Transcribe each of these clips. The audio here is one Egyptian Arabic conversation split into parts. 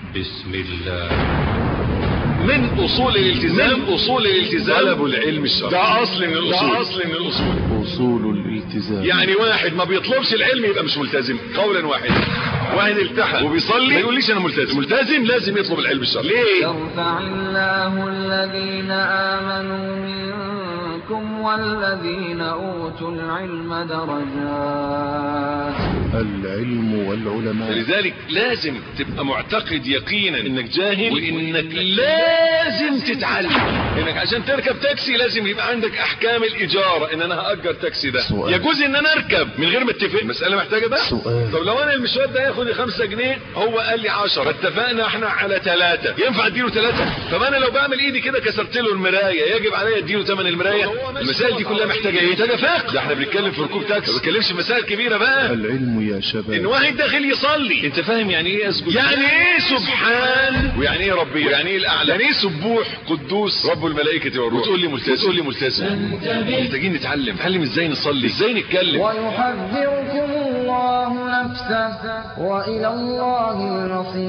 بسم الله من اصول الالتزام من اصول الالتزام طلب العلم الشرعي ده اصل من الاصول ده اصل من الاصول أصول الالتزام يعني واحد ما بيطلبش العلم يبقى مش ملتزم قولا واحدا واحد التحق وبيصلي ما يقوليش انا ملتزم ملتزم لازم يطلب العلم الشرعي ليه يرفع الله الذين آمنوا منكم والذين أوتوا العلم درجات العلم والعلماء فلذلك لازم تبقى معتقد يقينا انك جاهل وانك لازم تتعلم انك عشان تركب تاكسي لازم يبقى عندك احكام الاجاره ان انا هاجر تاكسي ده سؤال. يجوز ان انا اركب من غير ما اتفق المساله محتاجه بقى سؤال. طب لو انا المشوار ده ياخد لي 5 جنيه هو قال لي 10 اتفقنا احنا على 3 ينفع اديله 3 طب انا لو بعمل ايدي كده كسرت له المرايه يجب عليا اديله ثمن المرايه المسائل دي كلها محتاجه ايه محتاجه فقه ده احنا بنتكلم في ركوب تاكسي ما بنتكلمش في مسائل كبيره بقى العلم يا ان شباب واحد داخل يصلي انت فاهم يعني ايه اسجد يعني ايه سبحان ويعني ايه ربي ويعني ايه الاعلى يعني ايه سبوح قدوس رب الملائكه والروح وتقول لي ملتزم وتقول لي ملتزم محتاجين نتعلم نتعلم ازاي نصلي ازاي نتكلم ويحذركم الله نفسه وإلى الله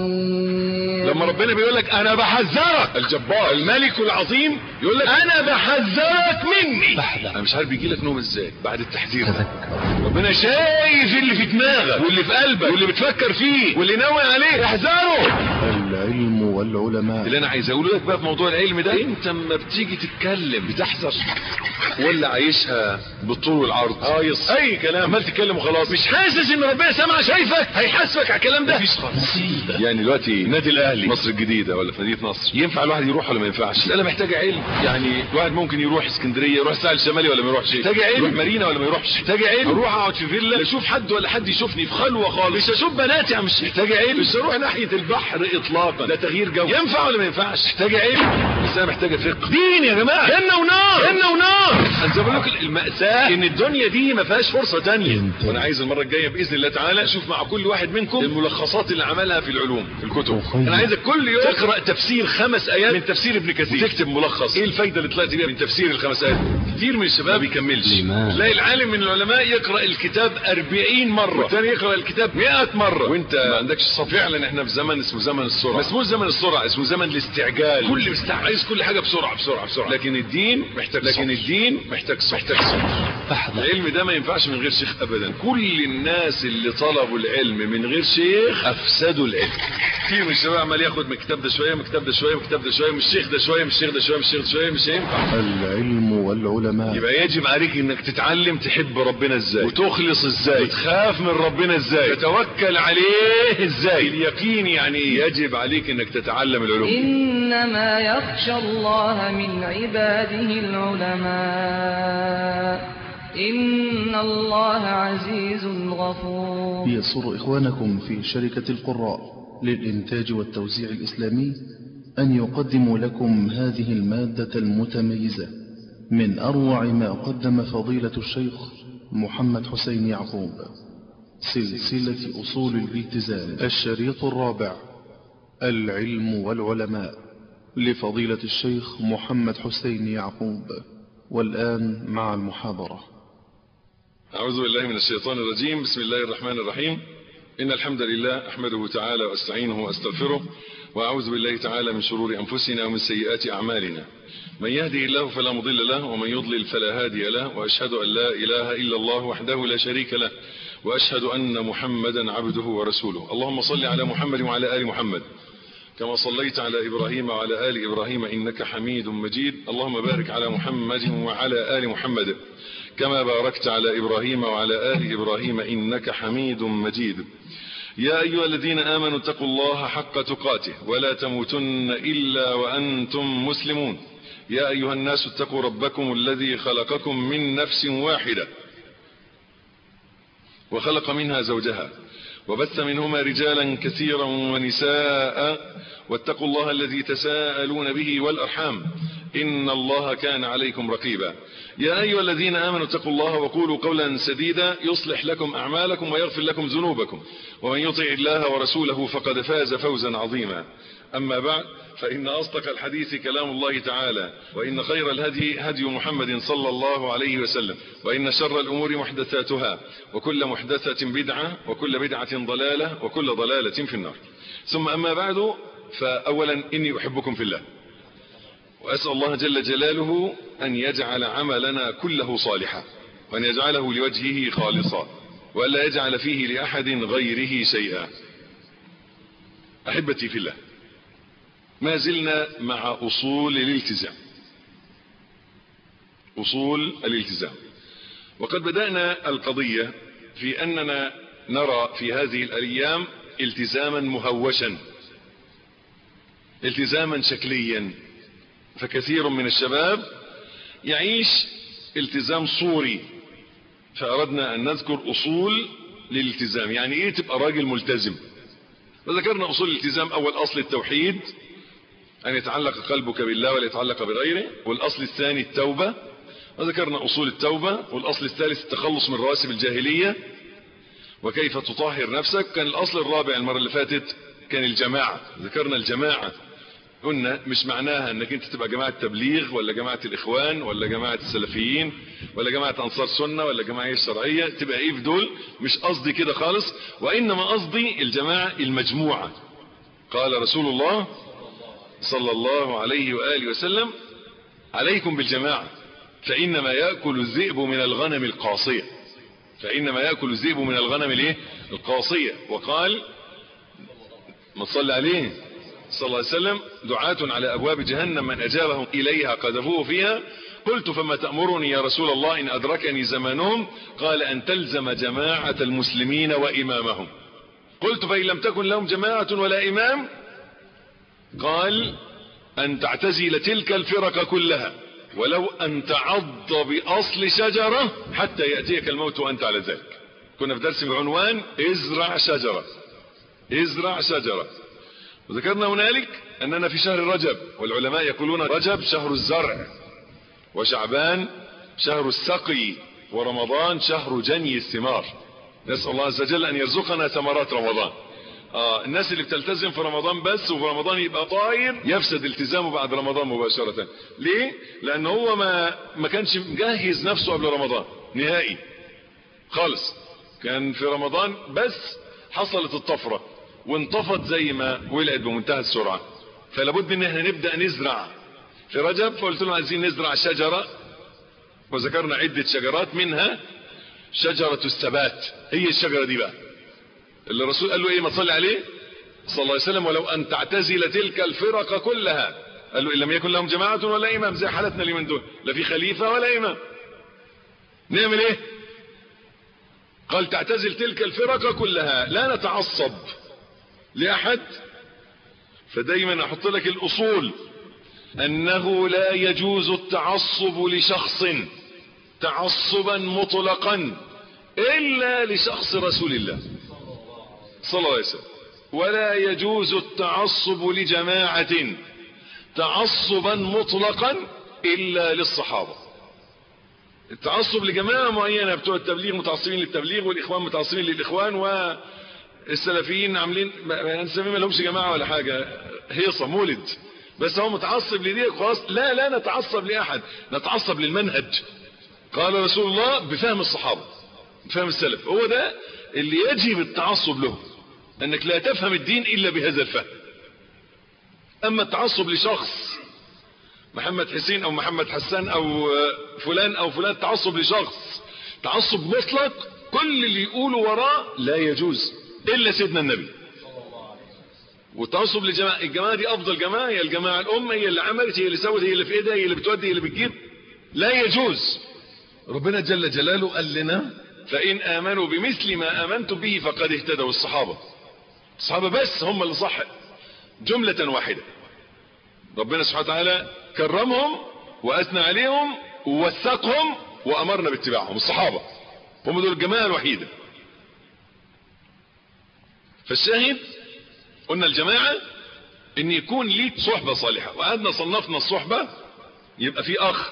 المصير لما ربنا بيقول لك انا بحذرك الجبار الملك العظيم يقول لك انا بحذرك مني انا مش عارف بيجي لك نوم ازاي بعد التحذير ده ربنا شايف اللي في دماغك واللي في قلبك واللي بتفكر فيه واللي ناوي عليه احذره العلم والعلماء اللي انا عايز اقوله لك بقى في موضوع العلم ده انت اما بتيجي تتكلم بتحذر ولا عايشها بالطول والعرض قايص اي كلام عمال تتكلم وخلاص مش حاسس ان ربنا سامع شايفك هيحاسبك على الكلام ده مفيش خالص يعني دلوقتي نادي الاهلي مصر الجديده ولا في مدينه نصر ينفع الواحد يروح ولا ما ينفعش المساله محتاجه علم يعني الواحد ممكن يروح اسكندريه يروح الساحل الشمالي ولا ما يروحش محتاجه علم يروح مارينا ولا ما يروحش محتاجه علم اروح اقعد في فيلا اشوف حد ولا حد يشوفني في خلوه خالص مش اشوف بنات يا مش محتاجه علم مش اروح ناحيه البحر اطلاقا ده تغيير جو ينفع ولا ما ينفعش محتاجه علم بس انا محتاجه فقه دين يا جماعه جنه ونار جنه ونار انا زي ما بقول لك الماساه ان الدنيا دي ما فيهاش فرصه تانية وانا عايز المره الجايه باذن الله تعالى اشوف مع كل واحد منكم الملخصات اللي عملها في العلوم في الكتب انا عايزك كل يوم تقرا تفسير خمس ايات من تفسير ابن كثير تكتب ملخص ايه الفايده اللي طلعت بيها من تفسير الخمس ايات كتير من الشباب ما بيكملش لماذا؟ تلاقي العالم من العلماء يقرا الكتاب 40 مره والثاني يقرا الكتاب 100 مره وانت ما عندكش صبر فعلا احنا في زمن اسمه زمن السرعه ما اسموش زمن السرعه اسمه زمن الاستعجال كل مستعجل عايز كل حاجه بسرعه بسرعه بسرعه لكن الدين محتاج لكن الدين محتاج صبر محتاج صبر العلم ده ما ينفعش من غير شيخ ابدا كل الناس اللي طلبوا العلم من غير شيخ افسدوا العلم كتير من الشباب عمال ياخد من الكتاب ده شويه من الكتاب ده شويه من الكتاب ده شويه من الشيخ ده شويه من الشيخ ده شويه من الشيخ ده شويه مش هينفع العلم والعلماء يبقى يجب عليك انك تتعلم تحب ربنا ازاي وتخلص ازاي وتخاف من ربنا ازاي تتوكل عليه ازاي اليقين يعني إيه؟ يجب عليك انك تتعلم العلوم إنما يخشى الله من عباده العلماء إن الله عزيز غفور يسر إخوانكم في شركة القراء للإنتاج والتوزيع الإسلامي أن يقدموا لكم هذه المادة المتميزة من أروع ما قدم فضيلة الشيخ محمد حسين يعقوب سلسلة أصول الالتزام الشريط الرابع العلم والعلماء لفضيلة الشيخ محمد حسين يعقوب والآن مع المحاضرة أعوذ بالله من الشيطان الرجيم بسم الله الرحمن الرحيم إن الحمد لله أحمده تعالى وأستعينه وأستغفره وأعوذ بالله تعالى من شرور أنفسنا ومن سيئات أعمالنا من يهده الله فلا مضل له ومن يضلل فلا هادي له وأشهد أن لا إله إلا الله وحده لا شريك له وأشهد أن محمدا عبده ورسوله اللهم صل على محمد وعلى آل محمد كما صليت على إبراهيم وعلى آل إبراهيم إنك حميد مجيد اللهم بارك على محمد وعلى آل محمد كما باركت على إبراهيم وعلى آل إبراهيم إنك حميد مجيد يا أيها الذين آمنوا اتقوا الله حق تقاته ولا تموتن إلا وأنتم مسلمون يا أيها الناس اتقوا ربكم الذي خلقكم من نفس واحدة وخلق منها زوجها وبث منهما رجالا كثيرا ونساء واتقوا الله الذي تساءلون به والأرحام إن الله كان عليكم رقيبا يا أيها الذين آمنوا اتقوا الله وقولوا قولا سديدا يصلح لكم أعمالكم ويغفر لكم ذنوبكم ومن يطع الله ورسوله فقد فاز فوزا عظيما أما بعد فإن أصدق الحديث كلام الله تعالى وإن خير الهدي هدي محمد صلى الله عليه وسلم وإن شر الأمور محدثاتها وكل محدثة بدعة وكل بدعة ضلالة وكل ضلالة في النار ثم أما بعد فأولا إني أحبكم في الله وأسأل الله جل جلاله أن يجعل عملنا كله صالحا وأن يجعله لوجهه خالصا وألا يجعل فيه لأحد غيره شيئا أحبتي في الله ما زلنا مع أصول الالتزام أصول الالتزام وقد بدأنا القضية في أننا نرى في هذه الأيام التزاما مهوشا التزاما شكليا فكثير من الشباب يعيش التزام صوري فأردنا أن نذكر أصول للالتزام يعني إيه تبقى راجل ملتزم وذكرنا أصول الالتزام أول أصل التوحيد أن يتعلق قلبك بالله ولا يتعلق بغيره والأصل الثاني التوبة وذكرنا أصول التوبة والأصل الثالث التخلص من رواسب الجاهلية وكيف تطهر نفسك كان الأصل الرابع المرة اللي فاتت كان الجماعة ذكرنا الجماعة قلنا مش معناها انك انت تبقى جماعة تبليغ ولا جماعة الاخوان ولا جماعة السلفيين ولا جماعة انصار سنة ولا جماعة الشرعية تبقى ايه في دول مش قصدي كده خالص وانما قصدي الجماعة المجموعة قال رسول الله صلى الله عليه وآله وسلم عليكم بالجماعة فإنما يأكل الذئب من الغنم القاصية فإنما يأكل الذئب من الغنم الايه القاصية وقال ما صلى عليه صلى الله عليه وسلم دعاة على أبواب جهنم من أجابهم إليها قذفوه فيها قلت فما تأمرني يا رسول الله إن أدركني زمانهم قال أن تلزم جماعة المسلمين وإمامهم قلت فإن لم تكن لهم جماعة ولا إمام قال أن تعتزل تلك الفرق كلها ولو أن تعض بأصل شجرة حتى يأتيك الموت وأنت على ذلك كنا في درس بعنوان ازرع شجرة ازرع شجرة وذكرنا هنالك أننا في شهر رجب والعلماء يقولون رجب شهر الزرع وشعبان شهر السقي ورمضان شهر جني الثمار نسأل الله عز وجل أن يرزقنا ثمرات رمضان آه الناس اللي بتلتزم في رمضان بس وفي رمضان يبقى طاير يفسد التزامه بعد رمضان مباشرة ليه لان هو ما ما كانش مجهز نفسه قبل رمضان نهائي خالص كان في رمضان بس حصلت الطفرة وانطفت زي ما ولعت بمنتهى السرعة فلابد ان احنا نبدأ نزرع في رجب فقلت لهم عايزين نزرع شجرة وذكرنا عدة شجرات منها شجرة الثبات هي الشجرة دي بقى اللي الرسول قال له ايه ما تصلي عليه صلى الله عليه وسلم ولو ان تعتزل تلك الفرق كلها قال له ان لم يكن لهم جماعة ولا امام زي حالتنا اليومين دول لا في خليفة ولا امام نعمل ايه قال تعتزل تلك الفرق كلها لا نتعصب لاحد فدايما احط لك الاصول انه لا يجوز التعصب لشخص تعصبا مطلقا الا لشخص رسول الله صلى الله عليه وسلم ولا يجوز التعصب لجماعة تعصبا مطلقا الا للصحابة التعصب لجماعة معينة بتوع التبليغ متعصبين للتبليغ والاخوان متعصبين للاخوان والسلفيين عاملين نسميه ما لهمش جماعة ولا حاجة هيصة مولد بس هو متعصب لدي خلاص لا لا نتعصب لاحد نتعصب للمنهج قال رسول الله بفهم الصحابة بفهم السلف هو ده اللي يجب التعصب له انك لا تفهم الدين الا بهذا الفهم اما التعصب لشخص محمد حسين او محمد حسان او فلان او فلان تعصب لشخص تعصب مطلق كل اللي يقوله وراه لا يجوز الا سيدنا النبي والتعصب لجماعة الجماعة دي افضل جماعة هي الجماعة الامة هي اللي عملت هي اللي سوت هي اللي في ايدها هي اللي بتودي هي اللي بتجيب لا يجوز ربنا جل جلاله قال لنا فإن آمنوا بمثل ما آمنتم به فقد اهتدوا الصحابة الصحابة بس هم اللي صح جملة واحدة ربنا سبحانه وتعالى كرمهم وأثنى عليهم ووثقهم وأمرنا باتباعهم الصحابة هم دول الجماعة الوحيدة فالشاهد قلنا الجماعة ان يكون ليك صحبة صالحة وقعدنا صنفنا الصحبة يبقى في اخ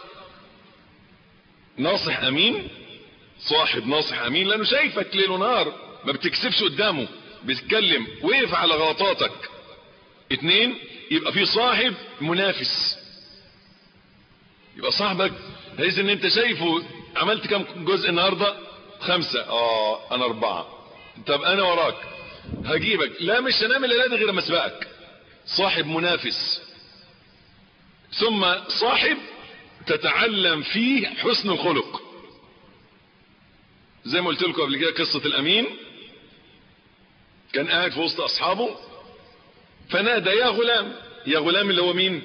ناصح امين صاحب ناصح امين لانه شايفك ليل ونهار ما بتكسبش قدامه بتتكلم وقف على غلطاتك اتنين يبقى في صاحب منافس يبقى صاحبك بحيث ان انت شايفه عملت كم جزء النهارده خمسة اه انا اربعة طب انا وراك هجيبك لا مش هنعمل الا غير ما اسبقك صاحب منافس ثم صاحب تتعلم فيه حسن الخلق زي ما قلت لكم قبل كده قصة الامين كان قاعد في وسط اصحابه فنادى يا غلام يا غلام اللي هو مين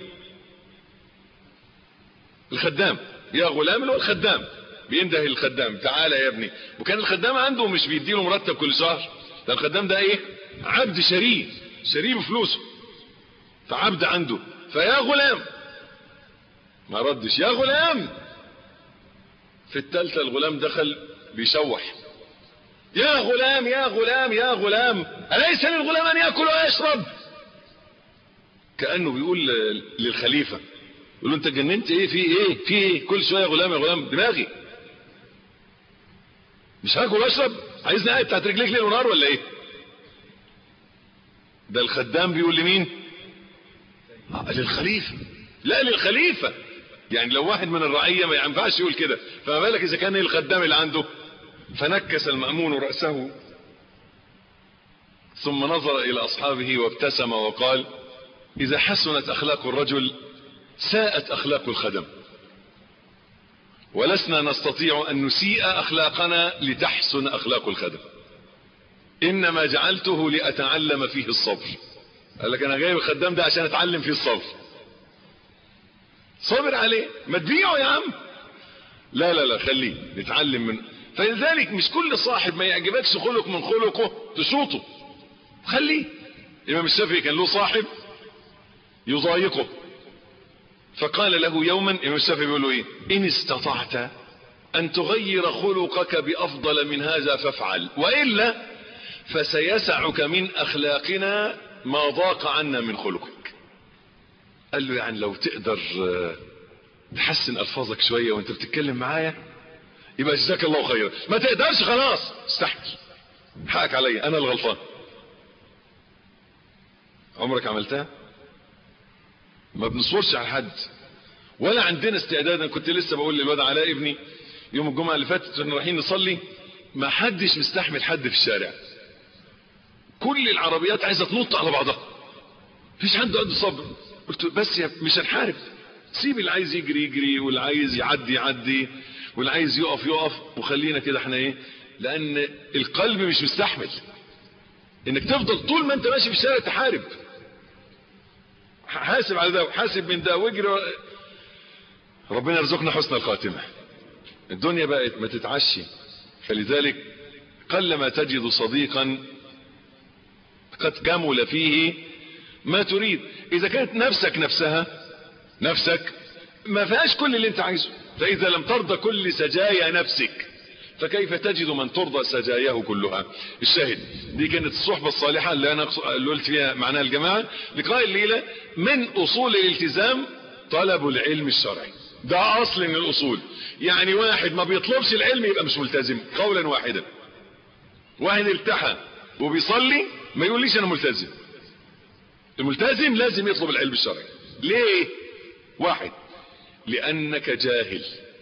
الخدام يا غلام اللي هو الخدام بينده الخدام تعالى يا ابني وكان الخدام عنده مش بيديله مرتب كل شهر ده الخدام ده ايه عبد شريف شريف بفلوسه فعبد عنده فيا غلام ما ردش يا غلام في التالتة الغلام دخل بيشوح يا غلام يا غلام يا غلام أليس للغلام أن يأكل ويشرب كأنه بيقول للخليفة يقول له انت جننت ايه في ايه في ايه كل شوية غلام يا غلام دماغي مش هاكل واشرب عايزني قاعد تحت رجليك ليل ونهار ولا ايه ده الخدام بيقول لمين آه للخليفة لا للخليفة يعني لو واحد من الرعية ما ينفعش يقول كده فما بالك اذا كان الخدام اللي عنده فنكس المأمون رأسه ثم نظر الى اصحابه وابتسم وقال اذا حسنت اخلاق الرجل ساءت اخلاق الخدم ولسنا نستطيع ان نسيء اخلاقنا لتحسن اخلاق الخدم انما جعلته لاتعلم فيه الصبر قال لك انا جايب الخدام ده عشان اتعلم فيه الصبر صبر عليه ما تبيعه يا عم لا لا لا خليه نتعلم منه فلذلك مش كل صاحب ما يعجبكش خلق من خلقه تشوطه خليه الامام الشافعي كان له صاحب يضايقه فقال له يوما الامام الشافعي بيقول له ايه ان استطعت ان تغير خلقك بافضل من هذا فافعل والا فسيسعك من اخلاقنا ما ضاق عنا من خلقك قال له يعني لو تقدر تحسن الفاظك شويه وانت بتتكلم معايا يبقى جزاك الله خيرا ما تقدرش خلاص استحمل حقك عليا انا الغلطان عمرك عملتها ما بنصورش على حد ولا عندنا استعداد انا كنت لسه بقول للواد علاء ابني يوم الجمعه اللي فاتت واحنا رايحين نصلي ما حدش مستحمل حد في الشارع كل العربيات عايزه تنط على بعضها مفيش حد عنده صبر قلت بس يا مش هنحارب سيب اللي عايز يجري يجري واللي عايز يعدي يعدي واللي عايز يقف يقف وخلينا كده احنا ايه لان القلب مش مستحمل انك تفضل طول ما انت ماشي في الشارع تحارب حاسب على ده وحاسب من ده واجري ربنا يرزقنا حسن الخاتمة الدنيا بقت ما تتعشي فلذلك قلما تجد صديقا قد كمل فيه ما تريد اذا كانت نفسك نفسها نفسك ما فيهاش كل اللي انت عايزه فاذا لم ترضى كل سجايا نفسك فكيف تجد من ترضى سجاياه كلها الشاهد دي كانت الصحبة الصالحة اللي انا اللي قلت فيها معناها الجماعة لقاء الليلة من اصول الالتزام طلب العلم الشرعي ده اصل من الاصول يعني واحد ما بيطلبش العلم يبقى مش ملتزم قولا واحدا واحد التحى وبيصلي ما يقوليش انا ملتزم الملتزم لازم يطلب العلم الشرعي ليه واحد لانك جاهل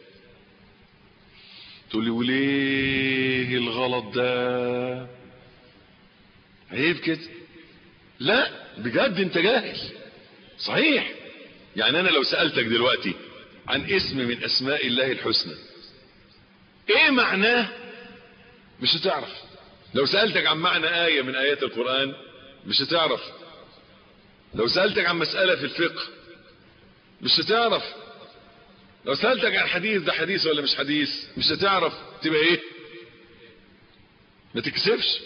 تقول لي وليه الغلط ده عيب كده لا بجد انت جاهل صحيح يعني انا لو سألتك دلوقتي عن اسم من اسماء الله الحسنى ايه معناه مش هتعرف لو سألتك عن معنى آية من آيات القرآن مش هتعرف لو سألتك عن مسألة في الفقه مش هتعرف لو سألتك عن حديث ده حديث ولا مش حديث مش هتعرف تبقى ايه ما تكسفش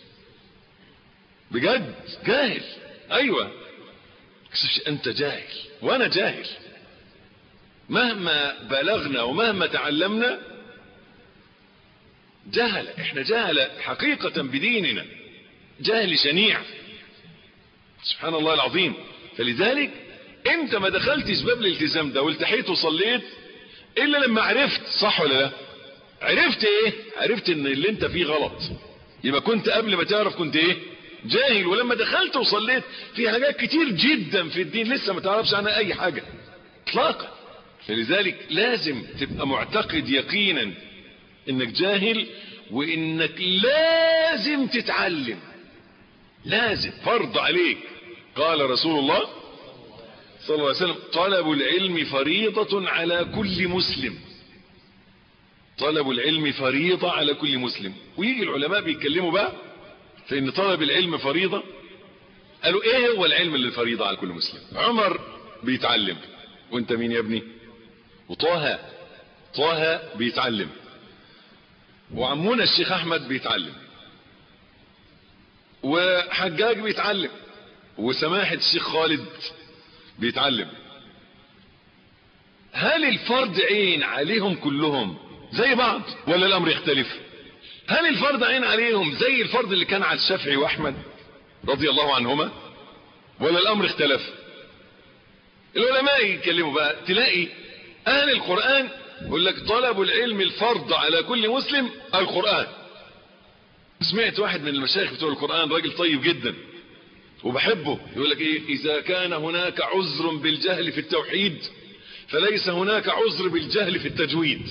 بجد جاهل ايوه تكسفش انت جاهل وانا جاهل مهما بلغنا ومهما تعلمنا جهل احنا جهل حقيقة بديننا جهل شنيع سبحان الله العظيم فلذلك انت ما دخلتش باب الالتزام ده والتحيت وصليت الا لما عرفت صح ولا لا عرفت ايه عرفت ان اللي انت فيه غلط يبقى كنت قبل ما تعرف كنت ايه جاهل ولما دخلت وصليت في حاجات كتير جدا في الدين لسه ما تعرفش عنها اي حاجة اطلاقا فلذلك لازم تبقى معتقد يقينا انك جاهل وانك لازم تتعلم لازم فرض عليك قال رسول الله صلى الله عليه وسلم طلب العلم فريضة على كل مسلم طلب العلم فريضة على كل مسلم ويجي العلماء بيتكلموا بقى فإن طلب العلم فريضة قالوا ايه هو العلم اللي فريضة على كل مسلم عمر بيتعلم وانت مين يا ابني وطه طه بيتعلم وعمونا الشيخ احمد بيتعلم وحجاج بيتعلم وسماحة الشيخ خالد بيتعلم هل الفرض عين عليهم كلهم زي بعض ولا الامر يختلف هل الفرض عين عليهم زي الفرض اللي كان على الشافعي واحمد رضي الله عنهما ولا الامر اختلف العلماء يتكلموا بقى تلاقي اهل القرآن يقول لك طلب العلم الفرض على كل مسلم القرآن سمعت واحد من المشايخ بتوع القرآن راجل طيب جدا وبحبه يقول لك ايه اذا كان هناك عذر بالجهل في التوحيد فليس هناك عذر بالجهل في التجويد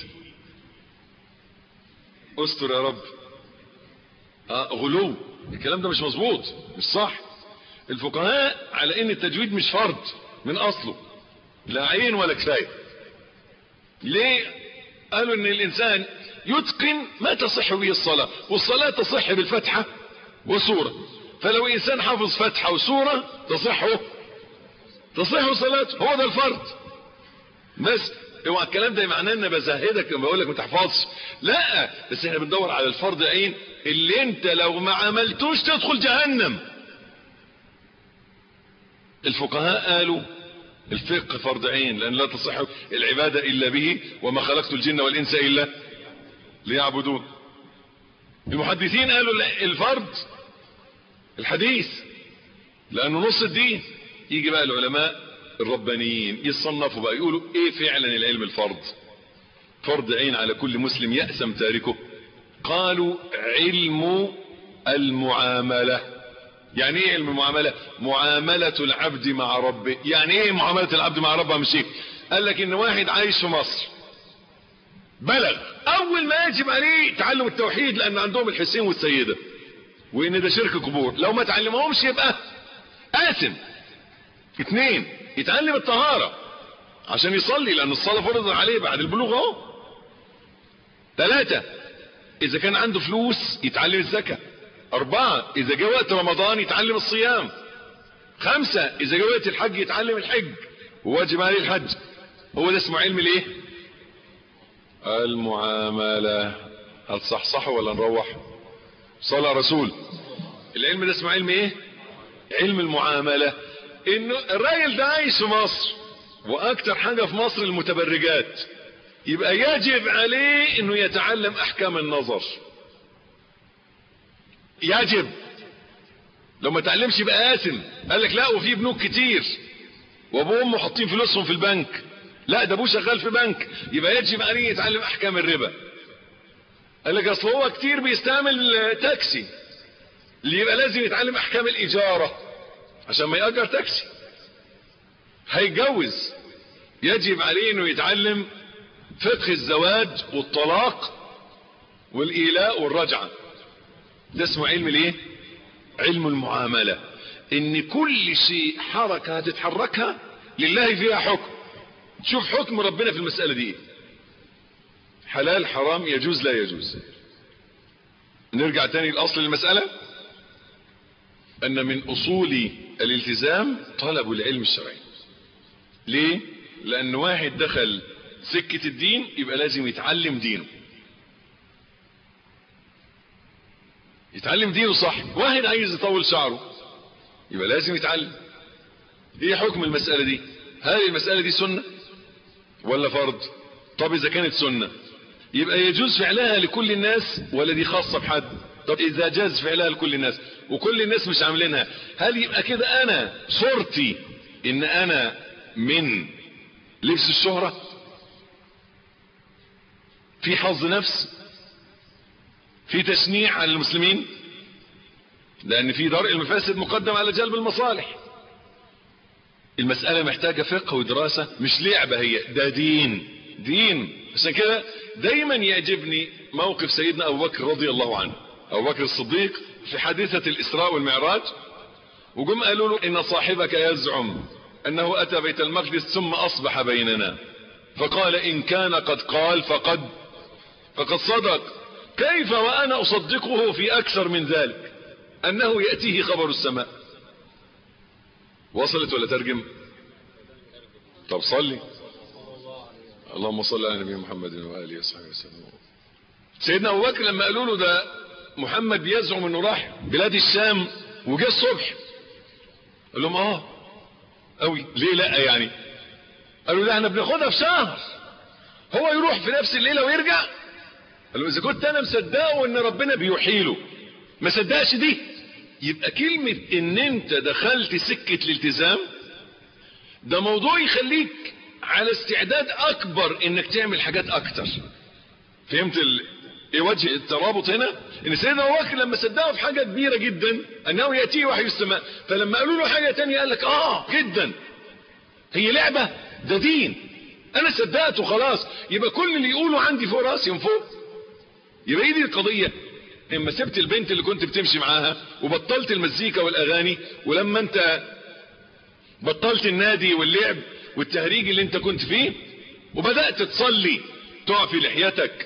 استر يا رب آه غلو الكلام ده مش مظبوط مش صح الفقهاء على ان التجويد مش فرض من اصله لا عين ولا كفايه ليه قالوا ان الانسان يتقن ما تصح به الصلاة والصلاة تصح بالفتحة وسورة فلو انسان حافظ فتحة وسورة تصحه تصح صلاته هو ده الفرض بس هو الكلام ده معناه ان بزهدك لما بقول لك ما تحفظش لا بس احنا بندور على الفرض عين اللي انت لو ما عملتوش تدخل جهنم الفقهاء قالوا الفقه فرض عين لان لا تصح العبادة الا به وما خلقت الجن والانس الا ليعبدون المحدثين قالوا الفرض الحديث لانه نص الدين يجي بقى العلماء الربانيين يصنفوا بقى يقولوا ايه فعلا العلم الفرض فرض عين على كل مسلم يأسم تاركه قالوا علم المعاملة يعني ايه علم المعاملة معاملة العبد مع ربه يعني ايه معاملة العبد مع ربه مش ايه قال لك ان واحد عايش في مصر بلغ اول ما يجب عليه تعلم التوحيد لان عندهم الحسين والسيدة وان ده شرك قبور لو ما تعلمهمش يبقى آثم اثنين يتعلم الطهارة عشان يصلي لان الصلاة فرضت عليه بعد البلوغ اهو ثلاثة اذا كان عنده فلوس يتعلم الزكاة اربعة اذا جاء وقت رمضان يتعلم الصيام خمسة اذا جاء وقت الحج يتعلم الحج وواجب عليه الحج هو ده اسمه علم الايه المعاملة هل صح ولا نروح صلى رسول العلم ده اسمه علم ايه علم المعاملة انه الراجل ده عايش في مصر واكتر حاجة في مصر المتبرجات يبقى يجب عليه انه يتعلم احكام النظر يجب لو ما تعلمش يبقى آثم قال لك لا وفي بنوك كتير وابوه وامه حاطين فلوسهم في البنك لا ده ابوه شغال في بنك يبقى يجب عليه يتعلم احكام الربا قال لك اصل هو كتير بيستعمل تاكسي اللي يبقى لازم يتعلم احكام الاجارة عشان ما يأجر تاكسي هيتجوز يجب عليه انه يتعلم فقه الزواج والطلاق والايلاء والرجعة ده اسمه علم الايه علم المعاملة ان كل شيء حركة هتتحركها لله فيها حكم تشوف حكم ربنا في المسألة دي حلال حرام يجوز لا يجوز نرجع تاني لأصل المسألة أن من أصول الالتزام طلب العلم الشرعي ليه؟ لأن واحد دخل سكة الدين يبقى لازم يتعلم دينه يتعلم دينه صح واحد عايز يطول شعره يبقى لازم يتعلم ايه حكم المسألة دي هل المسألة دي سنة ولا فرض طب اذا كانت سنة يبقى يجوز فعلها لكل الناس ولا دي خاصة بحد طب اذا جاز فعلها لكل الناس وكل الناس مش عاملينها هل يبقى كده انا صورتي ان انا من لبس الشهرة في حظ نفس في تشنيع على المسلمين لان في درء المفاسد مقدم على جلب المصالح المسألة محتاجة فقه ودراسة مش لعبة هي ده دين دين عشان كده دايما يعجبني موقف سيدنا ابو بكر رضي الله عنه ابو بكر الصديق في حادثة الاسراء والمعراج وجم قالوا له ان صاحبك يزعم انه اتى بيت المقدس ثم اصبح بيننا فقال ان كان قد قال فقد فقد صدق كيف وانا اصدقه في اكثر من ذلك انه يأتيه خبر السماء وصلت ولا ترجم طب صلي اللهم صل على نبي محمد وآله وصحبه وسلم سيدنا أبو بكر لما قالوا له ده محمد بيزعم انه راح بلاد الشام وجه الصبح قال لهم اه قوي ليه لا يعني قالوا ده احنا بناخدها في شهر هو يروح في نفس الليله ويرجع قالوا اذا كنت انا مصدقه ان ربنا بيحيله ما صدقش دي يبقى كلمة ان انت دخلت سكة الالتزام ده موضوع يخليك على استعداد اكبر انك تعمل حاجات اكتر فهمت ال... ايه وجه الترابط هنا ان سيدنا ابو بكر لما صدقه في حاجة كبيرة جدا انه يأتيه وحي السماء فلما قالوا له حاجة تانية قال لك اه جدا هي لعبة ده دين انا صدقته خلاص يبقى كل اللي يقوله عندي فوق راسي من فوق يبقى ايه دي القضية اما سبت البنت اللي كنت بتمشي معاها وبطلت المزيكا والاغاني ولما انت بطلت النادي واللعب والتهريج اللي انت كنت فيه وبدأت تصلي تعفي لحيتك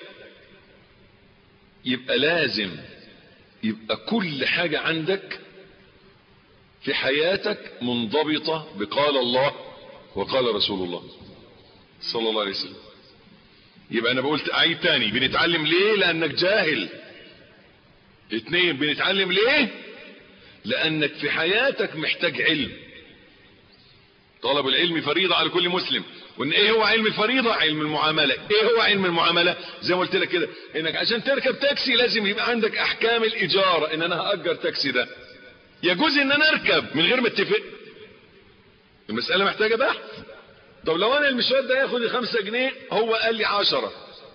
يبقى لازم يبقى كل حاجة عندك في حياتك منضبطة بقال الله وقال رسول الله صلى الله عليه وسلم يبقى انا بقول اعيد تاني بنتعلم ليه لانك جاهل اتنين بنتعلم ليه لانك في حياتك محتاج علم طلب العلم فريضة على كل مسلم وان ايه هو علم الفريضة علم المعاملة ايه هو علم المعاملة زي ما قلت لك كده انك عشان تركب تاكسي لازم يبقى عندك احكام الاجارة ان انا هاجر تاكسي ده يجوز ان انا اركب من غير ما اتفق المسألة محتاجة بحث طب لو انا المشوار ده ياخد خمسة جنيه هو قال لي عشرة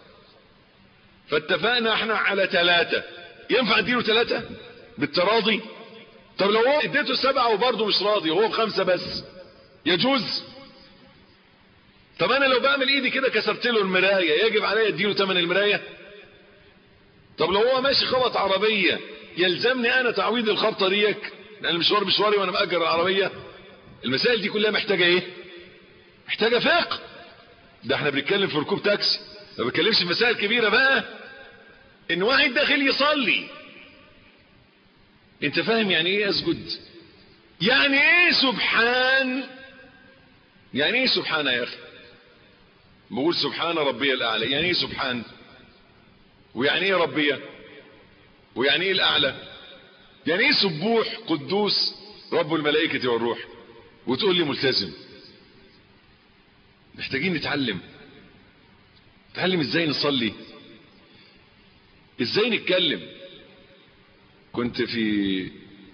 فاتفقنا احنا على ثلاثة ينفع اديله ثلاثة بالتراضي طب لو هو اديته سبعة وبرضه مش راضي وهو بخمسة بس يجوز طب انا لو بعمل ايدي كده كسرت له المراية يجب عليا اديله ثمن المراية طب لو هو ماشي خبط عربية يلزمني انا تعويض الخبطة ديك لان المشوار مشواري وانا مأجر العربية المسائل دي كلها محتاجة ايه محتاجة فقه ده احنا بنتكلم في ركوب تاكسي ما بنتكلمش في مسائل كبيرة بقى ان واحد داخل يصلي انت فاهم يعني ايه اسجد يعني ايه سبحان يعني ايه سبحان يا اخي بقول سبحان ربي الاعلى يعني ايه سبحان ويعني ايه ربي ويعني ايه الاعلى يعني ايه سبوح قدوس رب الملائكة والروح وتقول لي ملتزم محتاجين نتعلم نتعلم ازاي نصلي ازاي نتكلم كنت في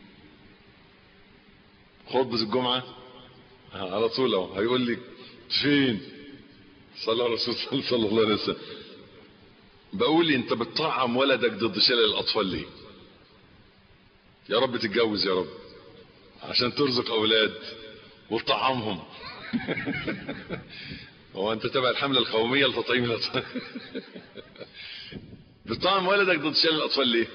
خطبة الجمعة على طول اهو هيقول لي فين صلى على الرسول صلى الله عليه وسلم بقول لي انت بتطعم ولدك ضد شلل الاطفال ليه يا رب تتجوز يا رب عشان ترزق اولاد وتطعمهم هو انت تبع الحملة القومية لتطعيم الاطفال بتطعم ولدك ضد شلل الاطفال ليه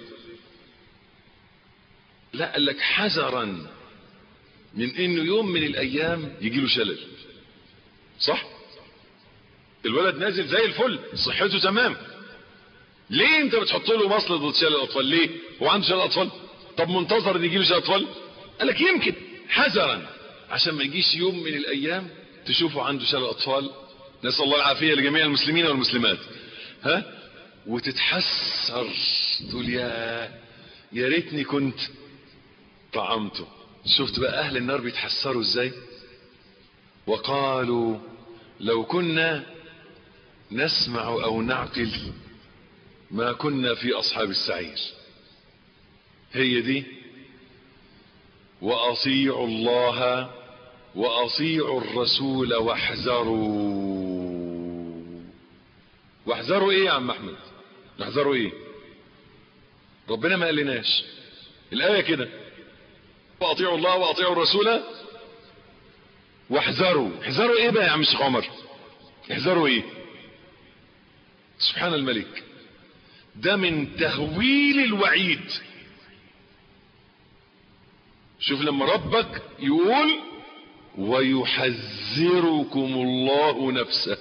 لا قال لك حذرا من انه يوم من الايام يجي له شلل صح الولد نازل زي الفل صحته تمام ليه انت بتحط له مصل ضد شلل الاطفال ليه هو عنده شلل اطفال طب منتظر ان يجي له شلل اطفال قال لك يمكن حذرا عشان ما يجيش يوم من الايام تشوفه عنده شلل اطفال نسال الله العافيه لجميع المسلمين والمسلمات ها وتتحسر تقول يا يا ريتني كنت طعمته شفت بقى اهل النار بيتحسروا ازاي وقالوا لو كنا نسمع او نعقل ما كنا في اصحاب السعير هي دي واطيعوا الله واطيعوا الرسول واحذروا واحذروا ايه يا عم احمد احذروا ايه ربنا ما قالناش الايه كده واطيعوا الله واطيعوا الرسول واحذروا احذروا ايه بقى يا عم الشيخ عمر احذروا ايه سبحان الملك ده من تهويل الوعيد شوف لما ربك يقول ويحذركم الله نفسه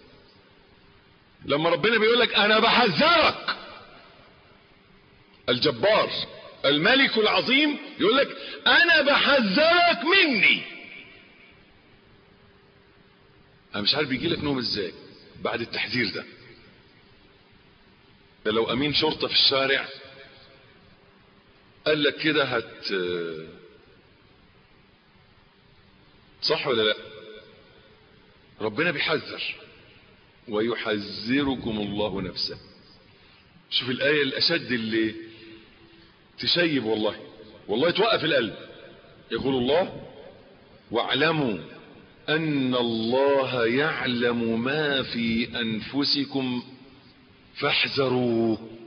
لما ربنا بيقول لك انا بحذرك الجبار الملك العظيم يقول لك انا بحذرك مني انا مش عارف بيجي لك نوم ازاي بعد التحذير ده ده لو امين شرطه في الشارع قال لك كده هت صح ولا لا ربنا بيحذر ويحذركم الله نفسه شوف الآية الأشد اللي تشيب والله والله توقف القلب يقول الله واعلموا أن الله يعلم ما في أنفسكم فاحذروه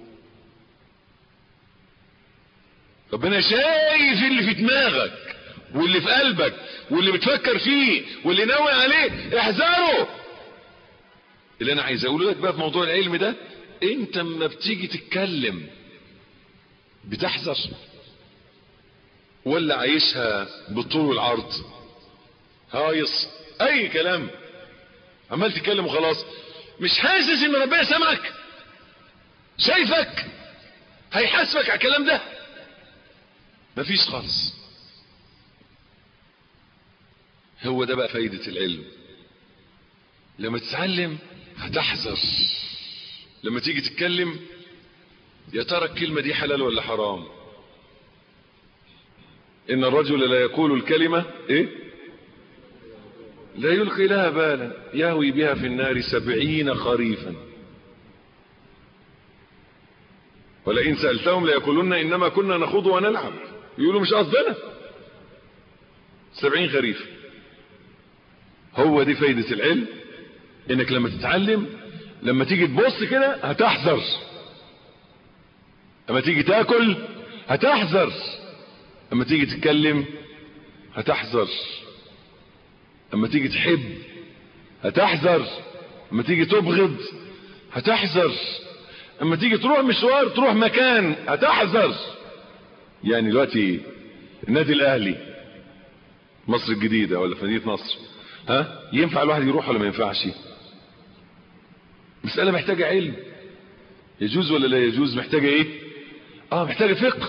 ربنا شايف اللي في دماغك واللي في قلبك واللي بتفكر فيه واللي ناوي عليه احذره اللي انا عايز اقوله لك بقى في موضوع العلم ده انت اما بتيجي تتكلم بتحذر ولا عايشها بالطول والعرض هايص اي كلام عمال تتكلم وخلاص مش حاسس ان ربنا سامعك شايفك هيحاسبك على الكلام ده مفيش خالص هو ده بقى فايدة العلم لما تتعلم هتحذر لما تيجي تتكلم يا ترى الكلمة دي حلال ولا حرام ان الرجل لا يقول الكلمة ايه لا يلقي لها بالا يهوي بها في النار سبعين خريفا ولئن سألتهم ليقولون انما كنا نخوض ونلعب يقولوا مش قصدنا سبعين خريف هو دي فايدة العلم انك لما تتعلم لما تيجي تبص كده هتحذر لما تيجي تاكل هتحذر لما تيجي تتكلم هتحذر لما تيجي تحب هتحذر لما تيجي تبغض هتحذر لما تيجي تروح مشوار تروح مكان هتحذر يعني دلوقتي النادي الاهلي مصر الجديدة ولا في مدينة نصر ها ينفع الواحد يروح ولا ما ينفعش مسألة محتاجة علم يجوز ولا لا يجوز محتاجة ايه اه محتاجة فقه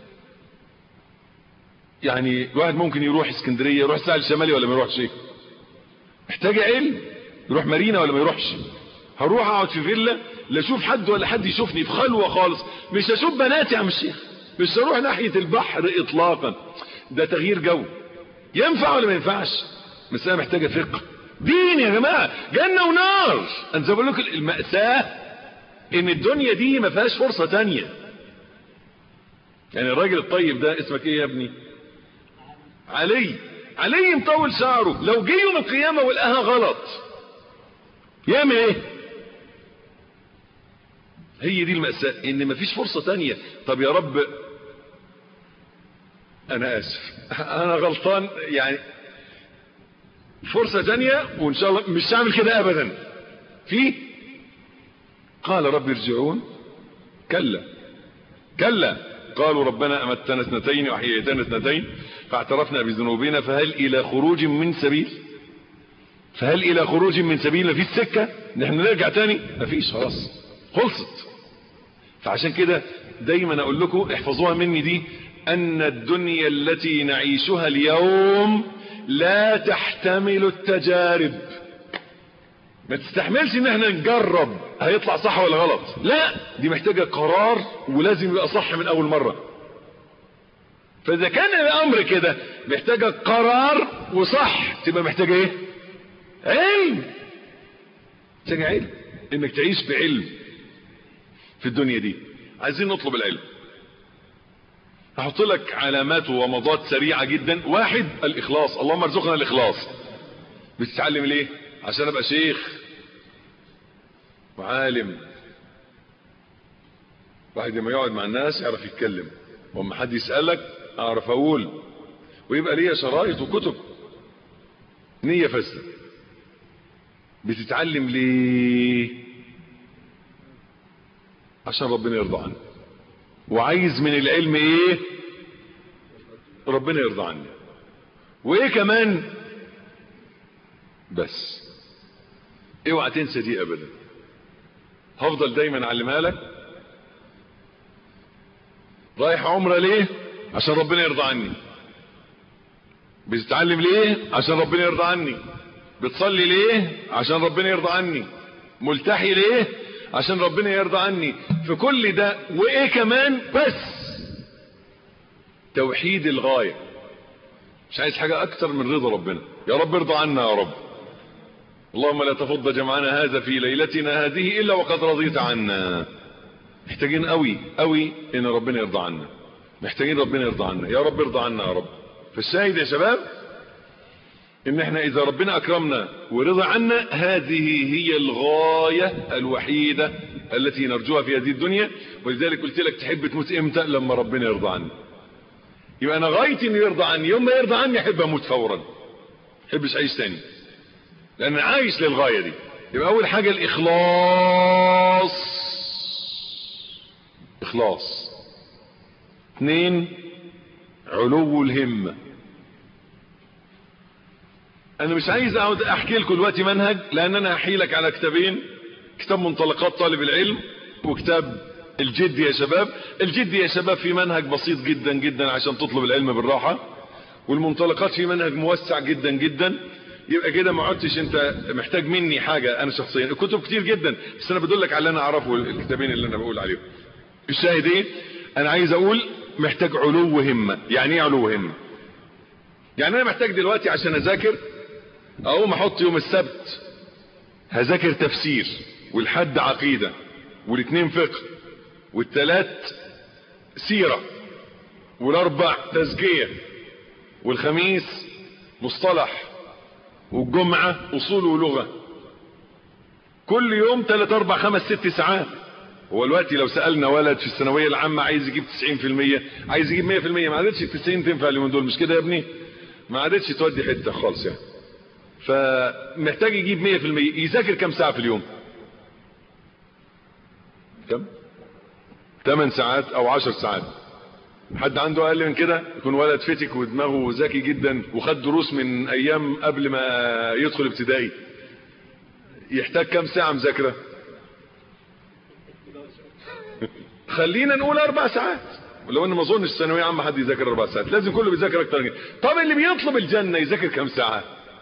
يعني الواحد ممكن يروح اسكندرية يروح الساحل الشمالي ولا ما يروحش ايه محتاجة علم يروح مارينا ولا ما يروحش هروح اقعد في فيلا لا اشوف حد ولا حد يشوفني في خلوة خالص مش هشوف بناتي يا عم الشيخ مش هروح ناحية البحر اطلاقا ده تغيير جو ينفع ولا ما ينفعش مسألة محتاجة فقه دين يا جماعة جنة ونار انا زي بقول لكم المأساة ان الدنيا دي ما فيهاش فرصة تانية يعني الراجل الطيب ده اسمك ايه يا ابني علي علي مطول شعره لو جه يوم القيامة ولقاها غلط يعمل ايه هي دي المأساة ان مفيش فرصة تانية طب يا رب انا اسف انا غلطان يعني فرصة تانية وان شاء الله مش هعمل كده ابدا في قال رب ارجعون كلا كلا قالوا ربنا امتنا اثنتين واحييتنا اثنتين فاعترفنا بذنوبنا فهل الى خروج من سبيل فهل الى خروج من سبيل مفيش سكة نحن نرجع تاني مفيش خلاص خلصت فعشان كده دايما اقول لكم احفظوها مني دي ان الدنيا التي نعيشها اليوم لا تحتمل التجارب ما تستحملش ان احنا نجرب هيطلع صح ولا غلط لا دي محتاجة قرار ولازم يبقى صح من اول مرة فاذا كان الامر كده محتاجة قرار وصح تبقى محتاجة ايه علم محتاجة علم انك تعيش بعلم في الدنيا دي عايزين نطلب العلم هحط لك علامات وومضات سريعة جدا واحد الاخلاص اللهم ارزقنا الاخلاص بتتعلم ليه عشان ابقى شيخ وعالم واحد لما يقعد مع الناس يعرف يتكلم واما حد يسألك اعرف اقول ويبقى ليا شرايط وكتب نية فاسدة بتتعلم ليه عشان ربنا يرضى عنك وعايز من العلم ايه ربنا يرضى عني وايه كمان بس اوعى تنسى دي ابدا هفضل دايما اعلمها لك رايح عمره ليه عشان ربنا يرضى عني بتتعلم ليه عشان ربنا يرضى عني بتصلي ليه عشان ربنا يرضى عني ملتحي ليه عشان ربنا يرضى عني في كل ده وايه كمان بس توحيد الغاية مش عايز حاجة اكتر من رضا ربنا يا رب ارضى عنا يا رب اللهم لا تفض جمعنا هذا في ليلتنا هذه الا وقد رضيت عنا محتاجين قوي قوي ان ربنا يرضى عنا محتاجين ربنا يرضى عنا يا رب ارضى عنا يا رب فالشاهد يا شباب ان احنا اذا ربنا اكرمنا ورضى عنا هذه هي الغاية الوحيدة التي نرجوها في هذه الدنيا ولذلك قلت لك تحب تموت امتى لما ربنا يرضى عني يبقى انا غايتي انه يرضى عني يوم ما يرضى عني احب اموت فورا احبش اعيش تاني لان انا عايش للغاية دي يبقى اول حاجة الاخلاص اخلاص اثنين علو الهمه انا مش عايز اقعد احكي لكم دلوقتي منهج لان انا هحكي لك على كتابين كتاب منطلقات طالب العلم وكتاب الجد يا شباب الجد يا شباب في منهج بسيط جدا جدا عشان تطلب العلم بالراحة والمنطلقات في منهج موسع جدا جدا يبقى كده ما عدتش انت محتاج مني حاجة انا شخصيا الكتب كتير جدا بس انا بدلك على اللي انا اعرفه الكتابين اللي انا بقول عليهم الشاهد ايه انا عايز اقول محتاج علو همة يعني ايه علو همة يعني انا محتاج دلوقتي عشان اذاكر اقوم احط يوم السبت هذاكر تفسير والحد عقيدة والاثنين فقه والثلاث سيرة والاربع تزكية والخميس مصطلح والجمعة اصول ولغة كل يوم ثلاث اربع خمس ست ساعات هو الوقت لو سألنا ولد في الثانوية العامة عايز يجيب 90% عايز يجيب 100% ما عادتش 90 تنفع اليومين دول مش كده يا ابني ما عادتش تودي حتة خالص يعني فمحتاج يجيب 100% يذاكر كم ساعة في اليوم كم 8 ساعات او 10 ساعات حد عنده اقل من كده يكون ولد فتك ودماغه ذكي جدا وخد دروس من ايام قبل ما يدخل ابتدائي يحتاج كم ساعة مذاكرة خلينا نقول اربع ساعات ولو ان ما اظنش ثانويه عامه حد يذاكر اربع ساعات لازم كله بيذاكر اكتر من كده طب اللي بيطلب الجنه يذاكر كم ساعه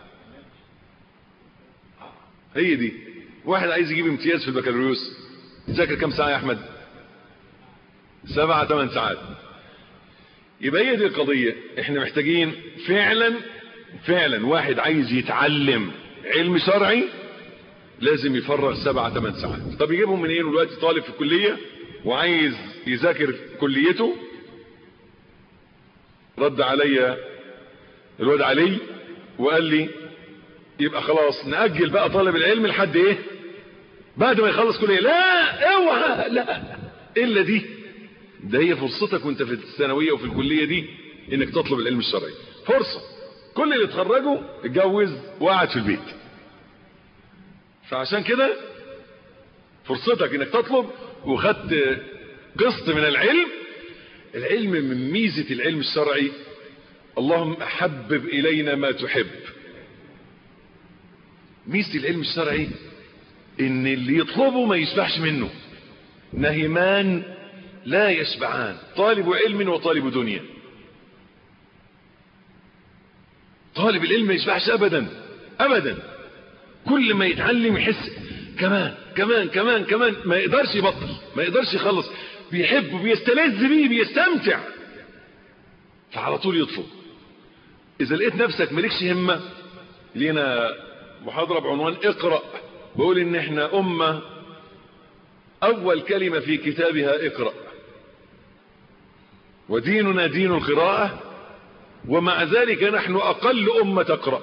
هي دي واحد عايز يجيب امتياز في البكالوريوس يذاكر كم ساعه يا احمد سبعة ثمان ساعات يبقى هي دي القضيه احنا محتاجين فعلا فعلا واحد عايز يتعلم علم شرعي لازم يفرغ سبعة ثمان ساعات طب يجيبهم منين دلوقتي طالب في الكليه وعايز يذاكر كليته رد عليا الواد علي وقال لي يبقى خلاص نأجل بقى طالب العلم لحد ايه بعد ما يخلص كلية لا اوعى لا الا دي ده هي فرصتك وانت في الثانوية وفي الكلية دي انك تطلب العلم الشرعي فرصة كل اللي اتخرجوا اتجوز وقعد في البيت فعشان كده فرصتك انك تطلب وخدت قسط من العلم العلم من ميزة العلم الشرعي اللهم حبب الينا ما تحب ميزة العلم الشرعي ان اللي يطلبه ما يشبعش منه نهمان لا يشبعان طالب علم وطالب دنيا طالب العلم ما يشبعش ابدا ابدا كل ما يتعلم يحس كمان كمان كمان كمان ما يقدرش يبطل ما يقدرش يخلص بيحب بيستلذ بيه بيستمتع فعلى طول يطلب اذا لقيت نفسك مالكش همة لينا محاضرة بعنوان اقرأ بقول ان احنا امة اول كلمة في كتابها اقرأ وديننا دين القراءة ومع ذلك نحن أقل أمة تقرأ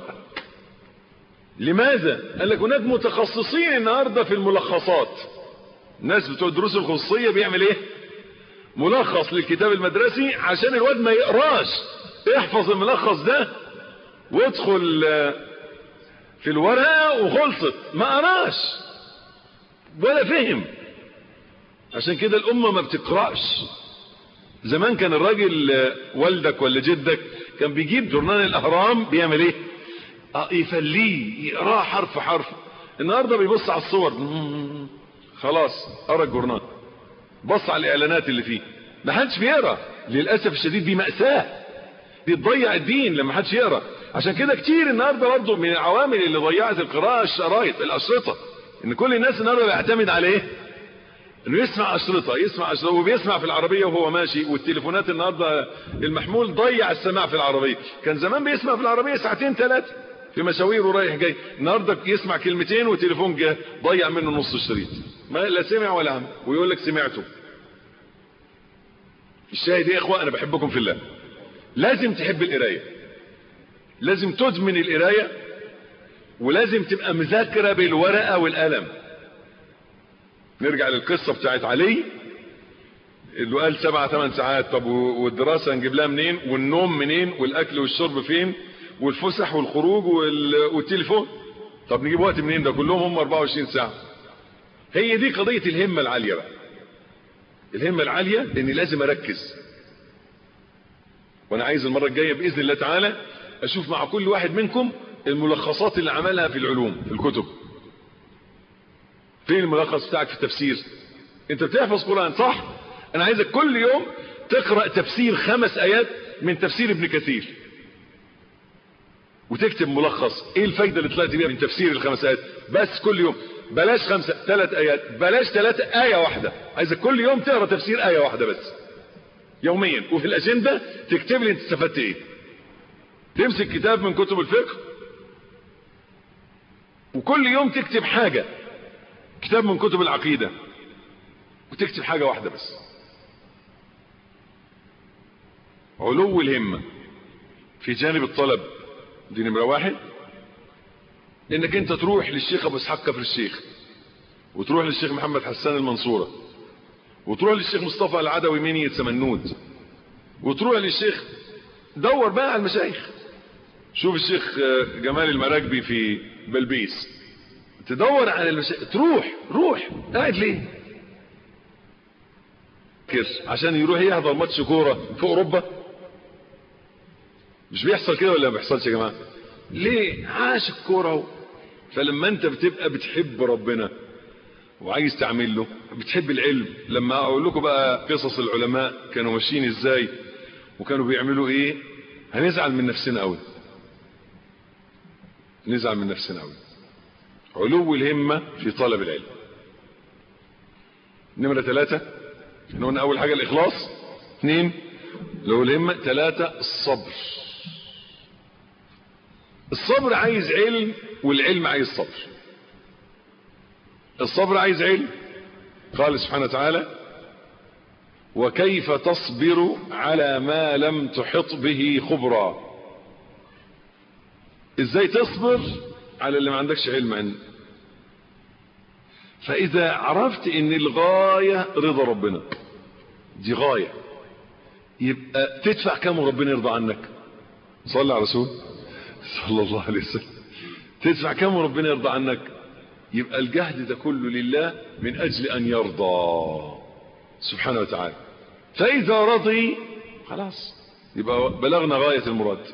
لماذا؟ قال لك هناك متخصصين النهاردة في الملخصات الناس بتوع الدروس الخصوصية بيعمل ايه ملخص للكتاب المدرسي عشان الواد ما يقراش احفظ الملخص ده وادخل في الورقة وخلصت ما قراش ولا فهم عشان كده الأمة ما بتقرأش زمان كان الراجل والدك ولا جدك كان بيجيب جورنال الأهرام بيعمل ايه اه يفليه يقراه حرف حرف النهارده بيبص على الصور خلاص قرا الجورنال بص على الاعلانات اللي فيه ما حدش بيقرا للاسف الشديد دي ماساه دي تضيع الدين لما حدش يقرا عشان كده كتير النهارده برضه من العوامل اللي ضيعت القراءه الشرايط الاشرطه ان كل الناس النهارده بيعتمد على ايه انه يسمع اشرطه يسمع اشرطه وبيسمع في العربيه وهو ماشي والتليفونات النهارده المحمول ضيع السماع في العربيه كان زمان بيسمع في العربيه ساعتين ثلاثه في مشاوير ورايح جاي النهارده يسمع كلمتين وتليفون جه ضيع منه نص الشريط ما لا سمع ولا هم ويقول لك سمعته الشاهد يا اخوه انا بحبكم في الله لازم تحب القرايه لازم تدمن القرايه ولازم تبقى مذاكره بالورقه والقلم نرجع للقصه بتاعت علي اللي قال سبعة ثمان ساعات طب والدراسه نجيب لها منين والنوم منين والاكل والشرب فين والفسح والخروج والتليفون طب نجيب وقت منين ده كلهم هم 24 ساعة هي دي قضية الهمة العالية بقى الهمة العالية لاني لازم اركز وانا عايز المرة الجاية باذن الله تعالى اشوف مع كل واحد منكم الملخصات اللي عملها في العلوم في الكتب فين الملخص بتاعك في التفسير انت بتحفظ قرآن صح انا عايزك كل يوم تقرأ تفسير خمس ايات من تفسير ابن كثير وتكتب ملخص ايه الفايدة اللي طلعت بيها من تفسير الخمس ايات بس كل يوم بلاش خمسة ثلاث ايات بلاش ثلاثة اية واحدة عايزك كل يوم تقرا تفسير اية واحدة بس يوميا وفي الاجندة تكتب لي انت استفدت ايه تمسك كتاب من كتب الفقه وكل يوم تكتب حاجة كتاب من كتب العقيدة وتكتب حاجة واحدة بس علو الهمة في جانب الطلب دي نمرة واحد انك انت تروح للشيخ ابو اسحاق كفر الشيخ وتروح للشيخ محمد حسان المنصورة وتروح للشيخ مصطفى العدوي مني سمنود وتروح للشيخ دور بقى على المشايخ شوف الشيخ جمال المراكبي في بلبيس تدور على المشايخ تروح روح قاعد ليه عشان يروح يحضر ماتش كوره في اوروبا مش بيحصل كده ولا ما بيحصلش يا جماعه ليه عاش الكوره فلما انت بتبقى بتحب ربنا وعايز تعمل له بتحب العلم لما اقول لكم بقى قصص العلماء كانوا ماشيين ازاي وكانوا بيعملوا ايه هنزعل من نفسنا قوي نزعل من نفسنا قوي علو الهمة في طلب العلم نمرة ثلاثة احنا قلنا اول حاجة الاخلاص اثنين لو الهمة ثلاثة الصبر الصبر عايز علم والعلم عايز صبر الصبر عايز علم قال سبحانه وتعالى وكيف تصبر على ما لم تحط به خبرا ازاي تصبر على اللي ما عندكش علم عنه فاذا عرفت ان الغاية رضا ربنا دي غاية يبقى تدفع كم وربنا يرضى عنك صلى على رسول صلى الله عليه وسلم تدفع كم وربنا يرضى عنك يبقى الجهد ده كله لله من اجل ان يرضى سبحانه وتعالى فاذا رضي خلاص يبقى بلغنا غاية المراد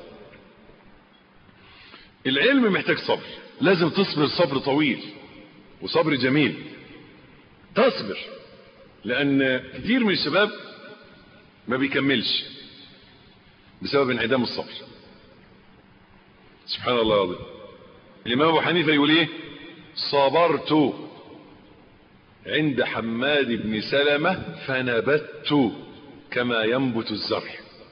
العلم محتاج صبر لازم تصبر صبر طويل وصبر جميل تصبر لان كتير من الشباب ما بيكملش بسبب انعدام الصبر سبحان الله العظيم الامام ابو حنيفه يقول ايه صبرت عند حماد بن سلمة فنبت كما ينبت الزرع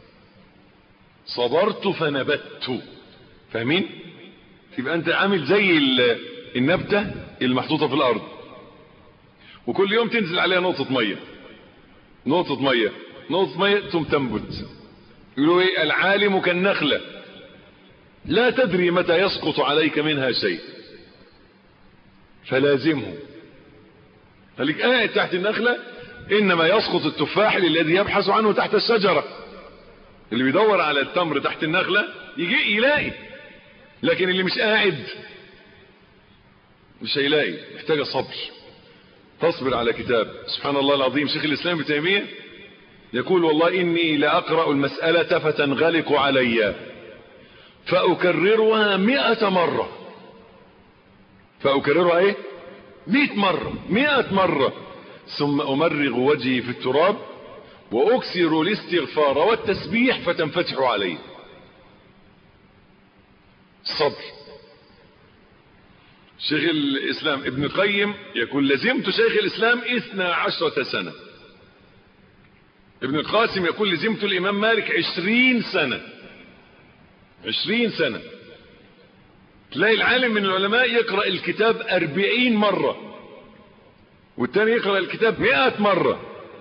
صبرت فنبت فاهمين يبقى انت عامل زي النبتة المحطوطة في الارض وكل يوم تنزل عليها نقطة مية نقطة مية نقطة مية ثم تنبت يقولوا ايه العالم كالنخلة لا تدري متى يسقط عليك منها شيء فلازمه خليك قاعد تحت النخلة انما يسقط التفاح للذي يبحث عنه تحت الشجرة اللي بيدور على التمر تحت النخلة يجي يلاقي لكن اللي مش قاعد مش هيلاقي محتاجة صبر تصبر على كتاب سبحان الله العظيم شيخ الاسلام ابن تيميه يقول والله اني لاقرا المساله فتنغلق علي فاكررها مئة مره فاكررها ايه مئة مره مئة مره ثم امرغ وجهي في التراب واكثر الاستغفار والتسبيح فتنفتح علي صبر شيخ الاسلام ابن قيم يقول لزمت شيخ الاسلام اثنى عشرة سنة ابن القاسم يقول لزمت الامام مالك عشرين سنة عشرين سنة تلاقي العالم من العلماء يقرأ الكتاب اربعين مرة والتاني يقرأ الكتاب مئة مرة